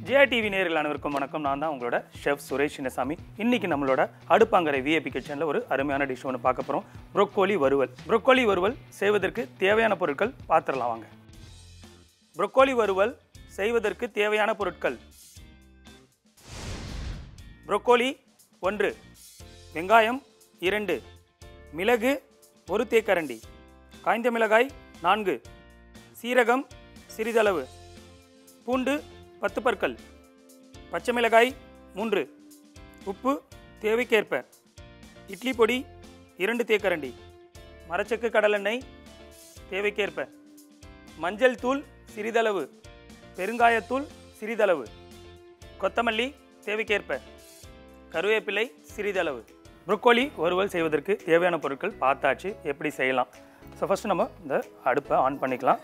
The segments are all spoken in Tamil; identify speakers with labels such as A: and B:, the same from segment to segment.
A: ஜியா டிவி நேரில் அனைவருக்கும் வணக்கம் நான் தான் உங்களோட ஷெஃப் சுரேஷ் சின்னசாமி இன்னைக்கு நம்மளோட அடுப்பாங்கரை விஏபி கிச்சனில் ஒரு அருமையான டிஷ் ஒன்று பார்க்க போகிறோம் ப்ரொக்கோலி வறுவல் ப்ரொக்கோலி வறுவல் செய்வதற்கு தேவையான பொருட்கள் பார்த்துடலாம் வாங்க ப்ரொக்கோலி வறுவல் செய்வதற்கு தேவையான பொருட்கள் ப்ரொக்கோலி ஒன்று வெங்காயம் இரண்டு மிளகு ஒரு தேக்கரண்டி காய்ந்த மிளகாய் நான்கு சீரகம் சிறிதளவு பூண்டு பத்து பற்கள் பச்சை மிளகாய் மூன்று உப்பு தேவைக்கேற்ப இட்லி பொடி இரண்டு தேக்கரண்டி மரச்சக்கு கடலெண்ணெய் தேவைக்கேற்ப மஞ்சள் தூள் சிறிதளவு பெருங்காயத்தூள் சிறிதளவு கொத்தமல்லி தேவைக்கேற்ப கருவேப்பிலை சிறிதளவு ப்ரொக்கோலி வறுவல் செய்வதற்கு தேவையான பொருட்கள் பார்த்தாச்சு எப்படி செய்யலாம் ஸோ ஃபஸ்ட்டு நம்ம இந்த அடுப்பை ஆன் பண்ணிக்கலாம்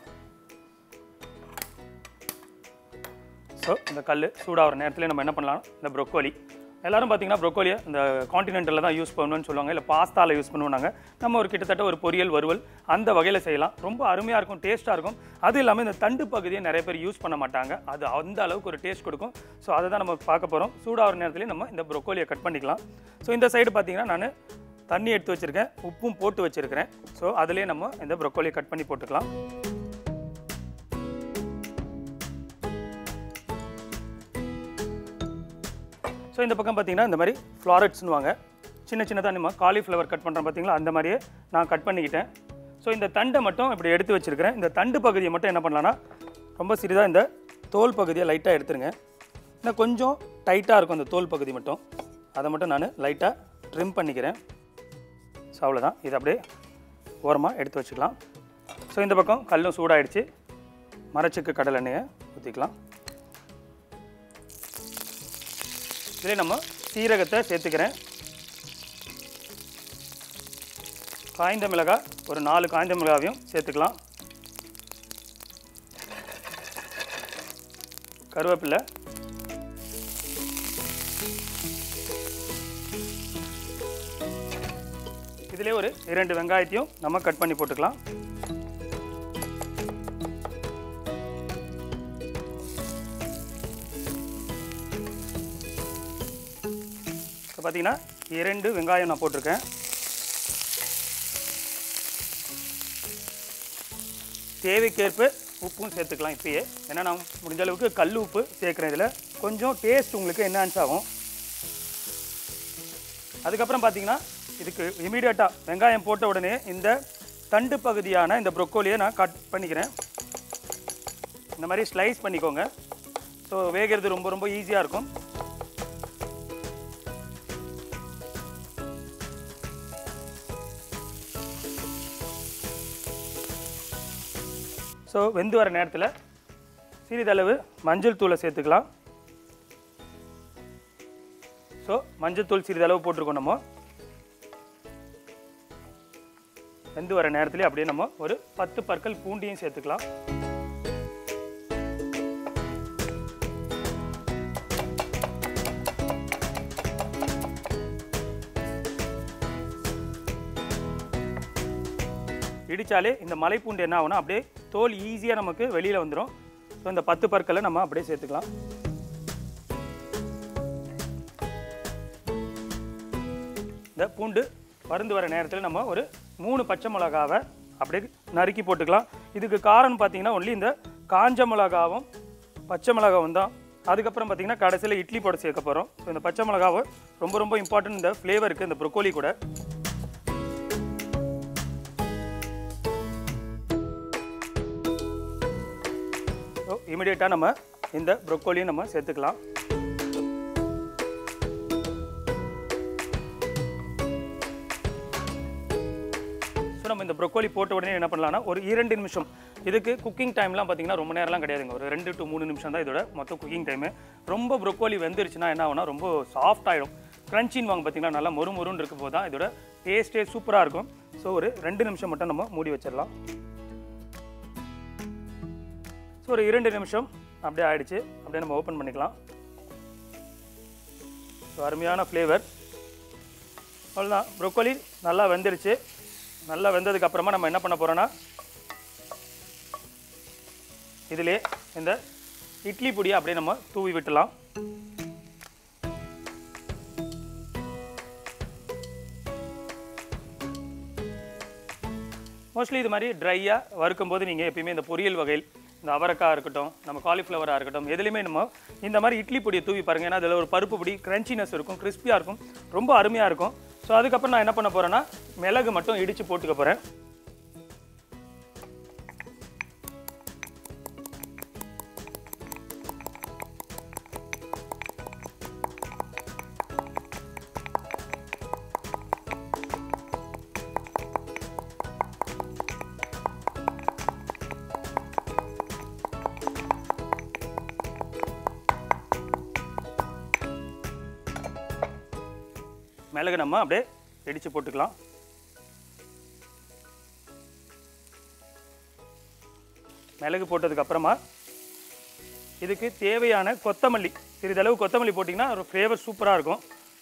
A: ஸோ இந்த கல் சூடாகிற நேரத்தில் நம்ம என்ன பண்ணலாம் இந்த ப்ரொக்கோலி எல்லாரும் பார்த்தீங்கன்னா ப்ரொக்கோலியை இந்த காண்டினென்டலில் தான் யூஸ் பண்ணணும்னு சொல்லுவாங்க இல்லை பாஸ்தாவில் யூஸ் பண்ணுவாங்க நம்ம ஒரு கிட்டத்தட்ட ஒரு பொரியல் வறுவல் அந்த வகையில் செய்யலாம் ரொம்ப அருமையாக இருக்கும் டேஸ்ட்டாக இருக்கும் அது இல்லாமல் இந்த தண்டு பகுதியை நிறைய பேர் யூஸ் பண்ண மாட்டாங்க அது அந்த அளவுக்கு ஒரு டேஸ்ட் கொடுக்கும் ஸோ அதை தான் நம்ம பார்க்க போகிறோம் சூடாகிற நேரத்துலேயே நம்ம இந்த ப்ரொக்கோலியை கட் பண்ணிக்கலாம் ஸோ இந்த சைடு பார்த்தீங்கன்னா நான் தண்ணி எடுத்து வச்சுருக்கேன் உப்பும் போட்டு வச்சுருக்கிறேன் ஸோ அதிலே நம்ம இந்த ப்ரொக்கோலியை கட் பண்ணி போட்டுக்கலாம் ஸோ இந்த பக்கம் பார்த்தீங்கன்னா இந்த மாதிரி ஃப்ளாரட்ஸ்னு வாங்க சின்ன சின்னதாக நம்ம காலிஃப்ளவர் கட் பண்ணுறோம் பார்த்தீங்களா அந்த மாதிரியே நான் கட் பண்ணிக்கிட்டேன் ஸோ இந்த தண்டை மட்டும் இப்படி எடுத்து வச்சுருக்கிறேன் இந்த தண்டு பகுதியை மட்டும் என்ன பண்ணலான்னா ரொம்ப சிறிதாக இந்த தோல் பகுதியை லைட்டாக எடுத்துருங்க இன்னும் கொஞ்சம் டைட்டாக இருக்கும் இந்த தோல் பகுதி மட்டும் அதை மட்டும் நான் லைட்டாக ட்ரிம் பண்ணிக்கிறேன் ஸோ அவ்வளோதான் இதை அப்படியே ஓரமாக எடுத்து வச்சுக்கலாம் ஸோ இந்த பக்கம் கல்லும் சூடாயிடுச்சு மரச்சுக்கு கடல் எண்ணெயை ஊற்றிக்கலாம் இதில் நம்ம சீரகத்தை சேர்த்துக்கிறேன் காய்ந்த மிளகாய் ஒரு நாலு காய்ந்த மிளகாவையும் சேர்த்துக்கலாம் கருவேப்பிலை இதிலே ஒரு இரண்டு வெங்காயத்தையும் நம்ம கட் பண்ணி போட்டுக்கலாம் இப்போ பார்த்தீங்கன்னா இரண்டு வெங்காயம் நான் போட்டிருக்கேன் தேவைக்கேற்ப உப்பும் சேர்த்துக்கலாம் இப்பயே ஏன்னா நான் முடிஞ்ச அளவுக்கு கல் உப்பு சேர்க்குறேன் இதில் கொஞ்சம் டேஸ்ட் உங்களுக்கு என்ஹான்ஸ் ஆகும் அதுக்கப்புறம் பார்த்தீங்கன்னா இதுக்கு இமீடியட்டாக வெங்காயம் போட்ட உடனே இந்த தண்டு பகுதியான இந்த ப்ரொக்கோலியை நான் கட் பண்ணிக்கிறேன் இந்த மாதிரி ஸ்லைஸ் பண்ணிக்கோங்க ஸோ வேகிறது ரொம்ப ரொம்ப ஈஸியாக இருக்கும் ஸோ வெந்து வர நேரத்தில் சிறிதளவு மஞ்சள் தூளை சேர்த்துக்கலாம் ஸோ மஞ்சள் தூள் சிறிதளவு போட்டிருக்கோம் நம்ம வெந்து வர நேரத்தில் அப்படியே நம்ம ஒரு பத்து பற்கள் பூண்டியும் சேர்த்துக்கலாம் இடித்தாலே இந்த மலைப்பூண்டு என்ன ஆகும்னா அப்படியே தோல் ஈஸியாக நமக்கு வெளியில் வந்துடும் ஸோ இந்த பத்து பற்களை நம்ம அப்படியே சேர்த்துக்கலாம் இந்த பூண்டு பருந்து வர நேரத்தில் நம்ம ஒரு மூணு பச்சை மிளகாவை அப்படியே நறுக்கி போட்டுக்கலாம் இதுக்கு காரணம் பார்த்தீங்கன்னா ஒன்லி இந்த காஞ்ச மிளகாவும் பச்சை மிளகாவும் தான் அதுக்கப்புறம் பார்த்தீங்கன்னா கடைசியில் இட்லி போட சேர்க்க போகிறோம் ஸோ இந்த பச்சை மிளகாவை ரொம்ப ரொம்ப இம்பார்ட்டன்ட் இந்த ஃப்ளேவருக்கு இந்த ப்ரொக்கோலி கூட ஸோ இமிடியேட்டாக நம்ம இந்த ப்ரொக்கோலியும் நம்ம சேர்த்துக்கலாம் ஸோ நம்ம இந்த ப்ரொக்கோலி போட்ட உடனே என்ன பண்ணலாம்னா ஒரு இரண்டு நிமிஷம் இதுக்கு குக்கிங் டைம்லாம் பார்த்தீங்கன்னா ரொம்ப நேரம்லாம் கிடையாதுங்க ஒரு ரெண்டு டு மூணு நிமிஷம் தான் இதோட மொத்த குக்கிங் டைமு ரொம்ப ப்ரொக்கோலி வெந்துருச்சுன்னா என்ன ஆகும்னா ரொம்ப சாஃப்ட் ஆகிடும் க்ரன்ச்சின்னு வாங்க பார்த்தீங்கன்னா நல்லா மொறு மொறுன்னு இருக்கும் போது தான் இதோட டேஸ்ட்டே சூப்பராக இருக்கும் ஸோ ஒரு ரெண்டு நிமிஷம் மட்டும் நம்ம மூடி வச்சிடலாம் ஸோ ஒரு இரண்டு நிமிஷம் அப்படியே ஆயிடுச்சு அப்படியே நம்ம ஓப்பன் பண்ணிக்கலாம் ஸோ அருமையான ஃப்ளேவர் அவ்வளோதான் ப்ரொக்கோலி நல்லா வெந்துருச்சு நல்லா வெந்ததுக்கு அப்புறமா நம்ம என்ன பண்ண போகிறோன்னா இதிலே இந்த இட்லி பொடியை அப்படியே நம்ம தூவி விட்டுலாம் மோஸ்ட்லி இது மாதிரி ட்ரையாக வறுக்கும் போது நீங்கள் எப்பயுமே இந்த பொரியல் வகையில் இந்த அவரைக்காய் இருக்கட்டும் நம்ம காலிஃப்ளவராக இருக்கட்டும் எதுலையுமே நம்ம இந்த மாதிரி இட்லி பொடியை தூவி பாருங்க ஏன்னா அதில் ஒரு பருப்பு பொடி கிரன்ச்சினஸ் இருக்கும் கிறிஸ்பியாக இருக்கும் ரொம்ப அருமையாக இருக்கும் ஸோ அதுக்கப்புறம் நான் என்ன பண்ண போகிறேன்னா மிளகு மட்டும் இடித்து போட்டுக்க போகிறேன் மிளகு நம்ம அப்படியே இடித்து போட்டுக்கலாம் மிளகு போட்டதுக்கு அப்புறமா இதுக்கு தேவையான கொத்தமல்லி சிறிதளவு கொத்தமல்லி போட்டிங்கன்னா ஒரு ஃப்ளேவர் சூப்பராக இருக்கும்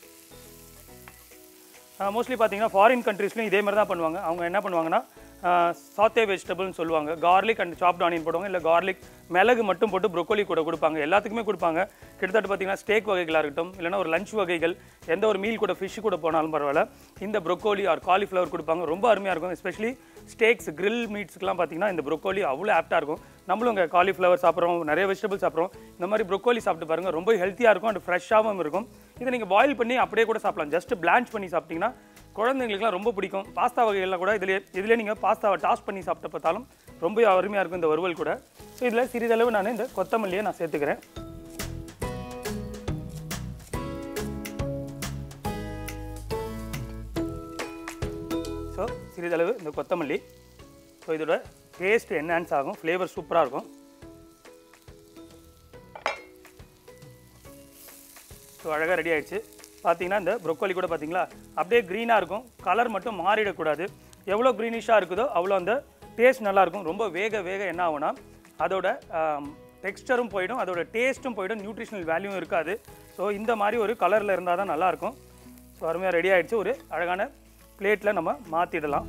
A: மோஸ்ட்லி பார்த்தீங்கன்னா ஃபாரின் கண்ட்ரீஸ்லையும் இதே மாதிரி தான் பண்ணுவாங்க அவங்க என்ன பண்ணுவாங்கன்னா சாத்தே வெஜிடபிள்னு சொல்லுவாங்க கார்லிக் அண்ட் சாப்ட் ஆனியன் போடுவாங்க இல்லை கார்லிக் மிளகு மட்டும் போட்டு ப்ரொக்கோலி கூட கொடுப்பாங்க எல்லாத்துக்குமே கொடுப்பாங்க கிட்டத்தட்ட பார்த்தீங்கன்னா ஸ்டேக் வகைகளாக இருக்கட்டும் இல்லைன்னா ஒரு லஞ்ச் வகைகள் எந்த ஒரு மீல் கூட ஃபிஷ் கூட போனாலும் பரவாயில்ல இந்த ப்ரொக்கோலி ஆர் காலிஃப்ளவர் கொடுப்பாங்க ரொம்ப அருமையாக இருக்கும் எஸ்பெஷலி ஸ்டேக்ஸ் grill மீட்ஸ்க்குலாம் பார்த்தீங்கன்னா இந்த ப்ரொக்கோலி அவ்வளோ ஆப்டாக இருக்கும் நம்மளும் இங்கே காலிஃப்ளவர் சாப்பிட்றோம் நிறைய வெஜிடபிள் சாப்பிட்றோம் இந்த மாதிரி ப்ரொக்கோலி சாப்பிட்டு பாருங்க ரொம்ப ஹெல்த்தியாக இருக்கும் அண்ட் ஃப்ரெஷ்ஷாகவும் இருக்கும் இதை நீங்கள் பாயில் பண்ணி அப்படியே கூட சாப்பிடலாம் ஜஸ்ட் பிளான்ச் பண்ணி சாப்பிட்டீங்கன்னா குழந்தைங்களுக்குலாம் ரொம்ப பிடிக்கும் பாஸ்தா வகைகள்லாம் கூட இதில் இதில் நீங்கள் பாஸ்தாவை டாஸ் பண்ணி சாப்பிட்ட பார்த்தாலும் ரொம்ப அருமையாக இருக்கும் இந்த வறுவல் கூட ஸோ இதில் சிறிதளவு நான் இந்த கொத்தமல்லியை நான் சேர்த்துக்கிறேன் ஸோ சிறிதளவு இந்த கொத்தமல்லி ஸோ இதோட டேஸ்ட் என்ஹான்ஸ் ஆகும் ஃப்ளேவர் சூப்பராக இருக்கும் ஸோ அழகாக ரெடி ஆயிடுச்சு பார்த்தீங்கன்னா இந்த ப்ரொக்கோலி கூட பார்த்தீங்களா அப்படியே க்ரீனாக இருக்கும் கலர் மட்டும் மாறிடக்கூடாது எவ்வளோ க்ரீனிஷாக இருக்குதோ அவ்வளோ அந்த டேஸ்ட் நல்லாயிருக்கும் ரொம்ப வேக வேக என்ன ஆகும்னா அதோட டெக்ஸ்டரும் போயிடும் அதோட டேஸ்ட்டும் போயிடும் நியூட்ரிஷனல் வேல்யூவும் இருக்காது ஸோ இந்த மாதிரி ஒரு கலரில் இருந்தால் தான் நல்லாயிருக்கும் ஸோ அருமையாக ரெடி ஆயிடுச்சு ஒரு அழகான பிளேட்டில் நம்ம மாற்றிடலாம்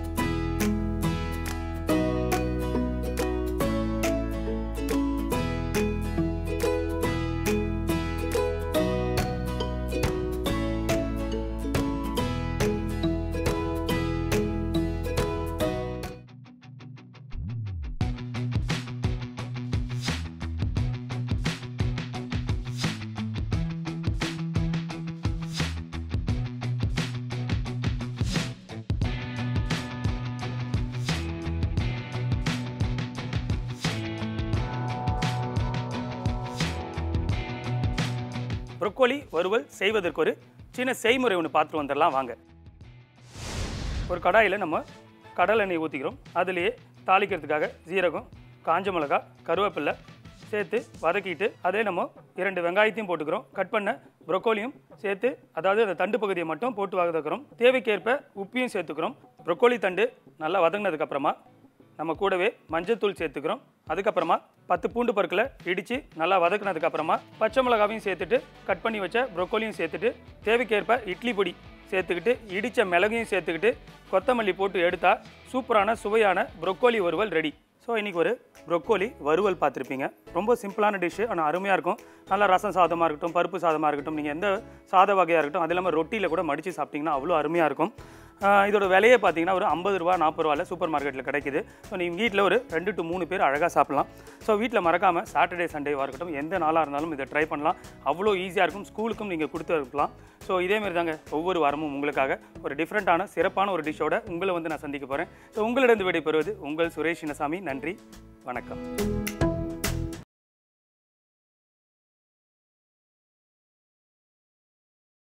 A: ப்ரொக்கோலி வறுவல் செய்வதற்கு ஒரு சின்ன செய்முறை ஒன்று பார்த்துட்டு வந்துடலாம் வாங்க ஒரு கடாயில் நம்ம கடலை எண்ணெய் ஊற்றிக்கிறோம் அதுலேயே தாளிக்கிறதுக்காக ஜீரகம் காஞ்ச மிளகா கருவேப்பிலை சேர்த்து வதக்கிட்டு அதே நம்ம இரண்டு வெங்காயத்தையும் போட்டுக்கிறோம் கட் பண்ண ப்ரொக்கோலியும் சேர்த்து அதாவது அந்த தண்டு பகுதியை மட்டும் போட்டு வதக்குறோம் தேவைக்கேற்ப உப்பையும் சேர்த்துக்கிறோம் ப்ரொக்கோலி தண்டு நல்லா வதங்கினதுக்கு அப்புறமா நம்ம கூடவே மஞ்சள்தூள் சேர்த்துக்கிறோம் அதுக்கப்புறமா பத்து பூண்டு பருக்களை இடித்து நல்லா வதக்குனதுக்கு அப்புறமா பச்சை மிளகாவையும் சேர்த்துட்டு கட் பண்ணி வச்ச ப்ரொக்கோலியும் சேர்த்துட்டு தேவைக்கேற்ப இட்லி பொடி சேர்த்துக்கிட்டு இடித்த மிளகையும் சேர்த்துக்கிட்டு கொத்தமல்லி போட்டு எடுத்தா சூப்பரான சுவையான ப்ரொக்கோலி வறுவல் ரெடி ஸோ இன்றைக்கி ஒரு ப்ரொக்கோலி வறுவல் பார்த்துருப்பீங்க ரொம்ப சிம்பிளான டிஷ்ஷு ஆனால் அருமையாக இருக்கும் நல்லா ரசம் சாதமாக இருக்கட்டும் பருப்பு சாதமாக இருக்கட்டும் நீங்கள் எந்த சாத வகையாக இருக்கட்டும் அது இல்லாமல் ரொட்டியில் கூட மடித்து சாப்பிட்டிங்கன்னா அவ்வளோ அருமையாக இருக்கும் ஆஹ் இதோட விலையே பார்த்தீங்கன்னா ஒரு ஐம்பது ரூபா நாற்பது ரூபாயில் சூப்பர் மார்க்கெட்டில் கிடைக்குது ஸோ நீங்கள் வீட்டில் ஒரு ரெண்டு டு மூணு பேர் அழகாக சாப்பிடலாம் ஸோ வீட்டில் மறக்காமல் சாட்டர்டே சண்டேவாக இருக்கட்டும் எந்த நாளாக இருந்தாலும் இதை ட்ரை பண்ணலாம் அவ்வளோ ஈஸியாக இருக்கும் ஸ்கூலுக்கும் நீங்கள் கொடுத்து இருக்கலாம் ஸோ இதேமாரி தாங்க ஒவ்வொரு வாரமும் உங்களுக்காக ஒரு டிஃப்ரெண்ட்டான சிறப்பான ஒரு டிஷ்ஷோட உங்களை வந்து நான் சந்திக்க போகிறேன் ஸோ உங்களிடம் விடைபெறுவது உங்கள் சுரேஷ் சின்னசாமி நன்றி வணக்கம்